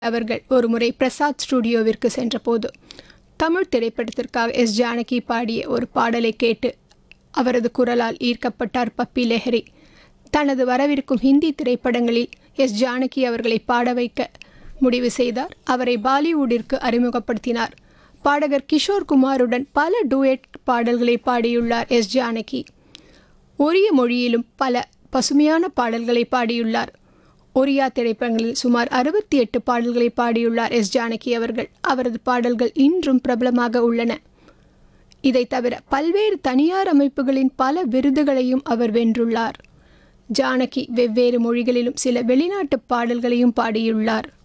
அவர்கள் ஒருமுறை பிரசாத் ஸ்டுடியோவிற்கு சென்றபோது தமிழ் திரைப்படத்திற்காக எஸ் ஜானகி பாடிய ஒரு பாடலை கேட்டு அவரது குரலால் ஈர்க்கப்பட்டார் பப்பி லெஹரி தனது வரவிருக்கும் ஹிந்தி திரைப்படங்களில் எஸ் ஜானகி அவர்களை பாட வைக்க முடிவு செய்தார் அவரை பாலிவுட்டிற்கு அறிமுகப்படுத்தினார் பாடகர் கிஷோர் குமாருடன் பல டூயட் பாடல்களை பாடியுள்ளார் எஸ் ஜானகி ஒரிய மொழியிலும் பல பசுமையான பாடல்களை பாடியுள்ளார் ஒரியா திரைப்படங்களில் சுமார் அறுபத்தி எட்டு பாடல்களை பாடியுள்ளார் எஸ் ஜானகி அவர்கள் அவரது பாடல்கள் இன்றும் பிரபலமாக உள்ளன இதை தவிர பல்வேறு தனியார் அமைப்புகளின் பல விருதுகளையும் அவர் வென்றுள்ளார் ஜானகி வெவ்வேறு மொழிகளிலும் சில வெளிநாட்டு பாடல்களையும் பாடியுள்ளார்